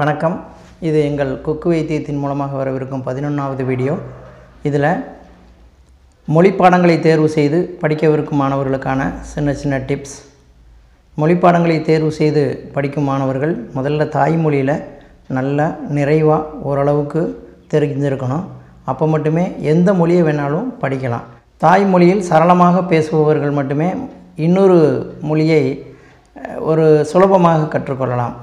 வணக்கம் இது எங்கள் கொக்கு வைத்தியத்தின் மூலமாக வரவிருக்கும் பதினொன்றாவது வீடியோ இதில் மொழி பாடங்களை தேர்வு செய்து படிக்கவிருக்கும் மாணவர்களுக்கான சின்ன சின்ன டிப்ஸ் மொழி பாடங்களை தேர்வு செய்து படிக்கும் மாணவர்கள் முதல்ல தாய்மொழியில் நல்லா நிறைவாக ஓரளவுக்கு தெரிஞ்சிருக்கணும் அப்போ மட்டுமே எந்த மொழியை வேணாலும் படிக்கலாம் தாய்மொழியில் சரளமாக பேசுபவர்கள் மட்டுமே இன்னொரு மொழியை அஹ், ஒரு சுலபமாக கற்றுக்கொள்ளலாம்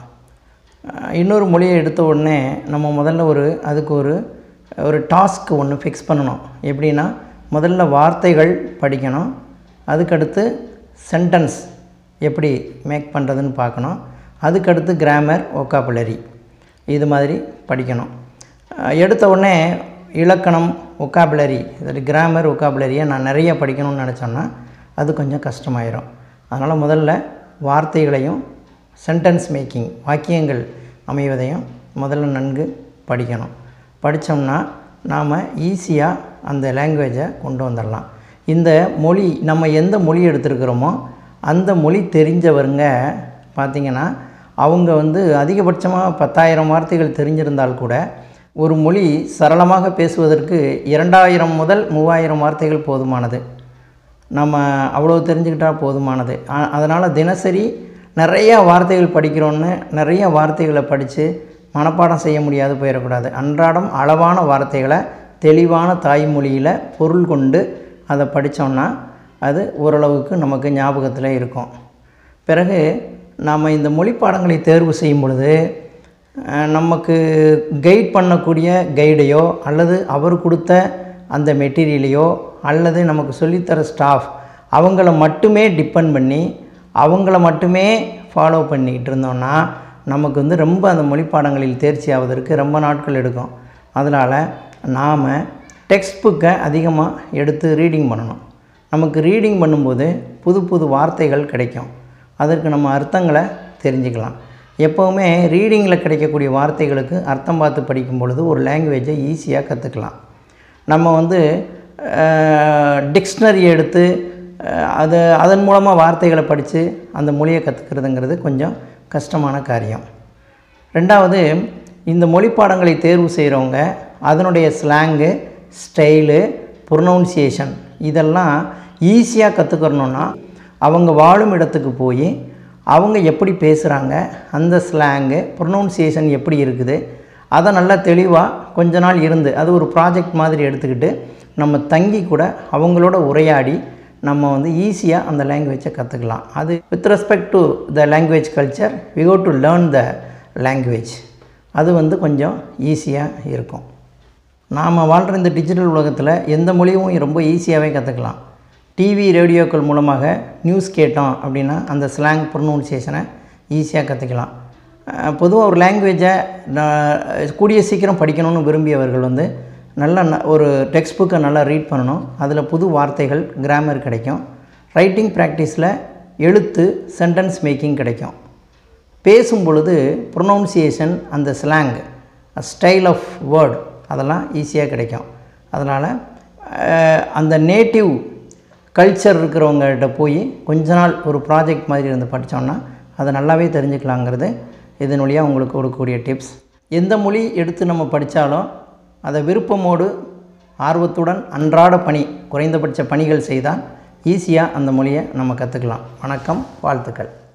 அஹ், இன்னொரு மொழியை எடுத்த உடனே நம்ம முதல்ல ஒரு அதுக்கு ஒரு ஒரு டாஸ்க் ஒன்று ஃபிக்ஸ் பண்ணணும் எப்படின்னா முதல்ல வார்த்தைகள் படிக்கணும் அதுக்கடுத்து சென்டென்ஸ் எப்படி மேக் பண்ணுறதுன்னு பார்க்கணும் அதுக்கடுத்து கிராமர் ஒக்காபுலரி இது மாதிரி படிக்கணும் அஹ், எடுத்த உடனே இலக்கணம் ஒக்காபுலரி இதில் கிராமர் ஒக்காபுலரியை நான் நிறைய படிக்கணும்னு நினச்சோன்னா அது கொஞ்சம் கஷ்டமாயிரும் அதனால் முதல்ல வார்த்தைகளையும் சென்டென்ஸ் மேக்கிங் வாக்கியங்கள் அமைவதையும் முதல்ல நன்கு படிக்கணும் படித்தோம்னா நாம் ஈஸியாக அந்த லாங்குவேஜை கொண்டு வந்துடலாம் இந்த மொழி நம்ம எந்த மொழி எடுத்திருக்கிறோமோ அந்த மொழி தெரிஞ்சவருங்க பார்த்திங்கன்னா அவங்க வந்து அதிகபட்சமாக பத்தாயிரம் வார்த்தைகள் தெரிஞ்சிருந்தால் கூட ஒரு மொழி சரளமாக பேசுவதற்கு இரண்டாயிரம் முதல் மூவாயிரம் வார்த்தைகள் போதுமானது நம்ம அவ்வளோ தெரிஞ்சுக்கிட்டால் போதுமானது அதனால் தினசரி நிறைய வார்த்தைகள் படிக்கிறோன்னு நிறைய வார்த்தைகளை படித்து மனப்பாடம் செய்ய முடியாது போயிடக்கூடாது அன்றாடம் அளவான வார்த்தைகளை தெளிவான தாய்மொழியில் பொருள் கொண்டு அதை படித்தோம்னா அது ஓரளவுக்கு நமக்கு ஞாபகத்தில் இருக்கும் பிறகு நாம் இந்த மொழி பாடங்களை தேர்வு செய்யும் பொழுது அஹ், நமக்கு கைட் பண்ணக்கூடிய கைடையோ அல்லது அவர் கொடுத்த அந்த மெட்டீரியலையோ அல்லது நமக்கு சொல்லித்தர ஸ்டாஃப் அவங்கள மட்டுமே டிபெண்ட் பண்ணி அவங்கள மட்டுமே ஃபாலோ பண்ணிக்கிட்டு இருந்தோம்னா நமக்கு வந்து ரொம்ப அந்த மொழி பாடங்களில் தேர்ச்சி ஆவதற்கு ரொம்ப நாட்கள் எடுக்கும் அதனால் நாம் டெக்ஸ்ட் புக்கை அதிகமாக எடுத்து ரீடிங் பண்ணணும் நமக்கு ரீடிங் பண்ணும்போது புது புது வார்த்தைகள் கிடைக்கும் அதற்கு நம்ம அர்த்தங்களை தெரிஞ்சுக்கலாம் எப்போவுமே ரீடிங்கில் கிடைக்கக்கூடிய வார்த்தைகளுக்கு அர்த்தம் பார்த்து படிக்கும் பொழுது ஒரு லாங்குவேஜை ஈஸியாக கற்றுக்கலாம் நம்ம வந்து டிக்ஷனரி எடுத்து அஹ், அது அதன் மூலமாக வார்த்தைகளை படித்து அந்த மொழியை கற்றுக்கிறதுங்கிறது கொஞ்சம் கஷ்டமான காரியம் ரெண்டாவது இந்த மொழி பாடங்களை தேர்வு செய்கிறவங்க அதனுடைய ஸ்லாங்கு ஸ்டைலு ப்ரொனவுன்சியேஷன் இதெல்லாம் ஈஸியாக கற்றுக்கிறணுன்னா அவங்க வாழும் இடத்துக்கு போய் அவங்க எப்படி பேசுகிறாங்க அந்த ஸ்லாங்கு ப்ரொனவுன்சியேஷன் எப்படி இருக்குது அதை நல்லா தெளிவாக கொஞ்ச நாள் இருந்து அது ஒரு ப்ராஜெக்ட் மாதிரி எடுத்துக்கிட்டு நம்ம தங்கி கூட அவங்களோட உரையாடி நம்ம வந்து ஈஸியாக அந்த லாங்குவேஜை கற்றுக்கலாம் அது with respect to the language culture we go to learn the language அது வந்து கொஞ்சம் ஈஸியாக இருக்கும் நாம் வாழ்கிற இந்த டிஜிட்டல் உலகத்தில் எந்த மொழியும் ரொம்ப ஈஸியாகவே கற்றுக்கலாம் டிவி ரேடியோக்கள் மூலமாக நியூஸ் கேட்டோம் அப்படின்னா அந்த ஸ்லாங் ப்ரொனவுன்சியேஷனை ஈஸியாக கற்றுக்கலாம் பொதுவாக ஒரு லாங்குவேஜை கூடிய சீக்கிரம் படிக்கணும்னு விரும்பியவர்கள் வந்து நல்ல ந- ஒரு டெக்ஸ்ட் புக்கை நல்லா ரீட் பண்ணணும் அதில் புது வார்த்தைகள் கிராமர் கிடைக்கும் ரைட்டிங் ப்ராக்டிஸில் எழுத்து சென்டென்ஸ் மேக்கிங் கிடைக்கும் பேசும் பொழுது ப்ரொனவுன்சியேஷன் அந்த ஸ்லாங் ஸ்டைல் ஆஃப் வேர்ட் அதெல்லாம் ஈஸியாக கிடைக்கும் அதனால் அந்த நேட்டிவ் கல்ச்சர் இருக்கிறவங்ககிட்ட போய் கொஞ்ச நாள் ஒரு ப்ராஜெக்ட் மாதிரி இருந்து படித்தோம்னா அதை நல்லாவே தெரிஞ்சுக்கலாங்கிறது இதன் வழியாக உங்களுக்கு கொடுக்கக்கூடிய டிப்ஸ் எந்த மொழி எடுத்து நம்ம படித்தாலும் அதை விருப்பமோடு ஆர்வத்துடன் அன்றாட பணி குறைந்தபட்ச பணிகள் செய்தால் ஈஸியாக அந்த மொழியை நம்ம கற்றுக்கலாம் வணக்கம் வாழ்த்துக்கள்